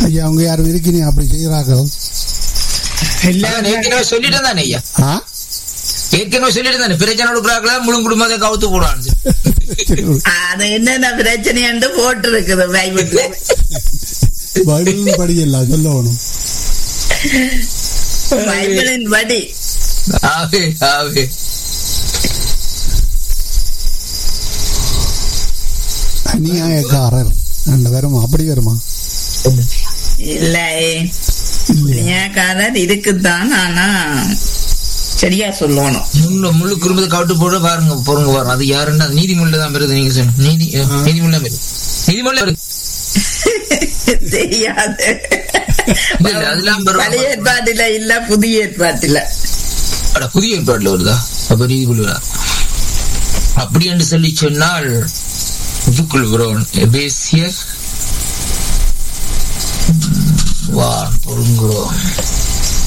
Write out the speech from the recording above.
ஐயா அவங்க யாரும் இருக்கிறீங்க அப்படி செய்யறார்கள் அதான் ஏற்கனவே சொல்லிட்டு தானே ஐயா ஆ ஏற்கனவே சொல்லிட்டு தானே பிரச்சனை கொடுக்குறாங்களா முழு குடும்பத்தை கவுத்து போடுவான்னு அது என்னென்ன பிரச்சனை போட்டு இருக்குது பைபிள்ல பைபிள் படிக்கலாம் சொல்லணும் பைபிளின் படி ஆவே ஆவே அநியாயக்காரர் ரெண்டு வருமா அப்படி வருமா இல்லை நியாயக்காரர் இருக்குதான் ஆனா சரியா சொல்லணும் முழு முழு குடும்பத்தை கவுத்து போட பாருங்க பொறுங்க பாருங்க அது யாருன்னா அது நீதிமொழியில தான் வருது நீங்க சொன்ன நீதி நீதிமொழியில வருது நீதிமொழியில வருது தெரியாது இல்ல, இல்ல, அதெல்லாம் பெரும் பழைய ஏற்பாட்டில இல்ல புதிய ஏற்பாட்டில அட, புதிய ஏற்பாடுல வருதா அப்ப நீதிமொழி வருதா அப்படி என்று சொல்லி சொன்னால் இதுக்குள் வருவன் எபேசியர் வான் பொருங்குறோ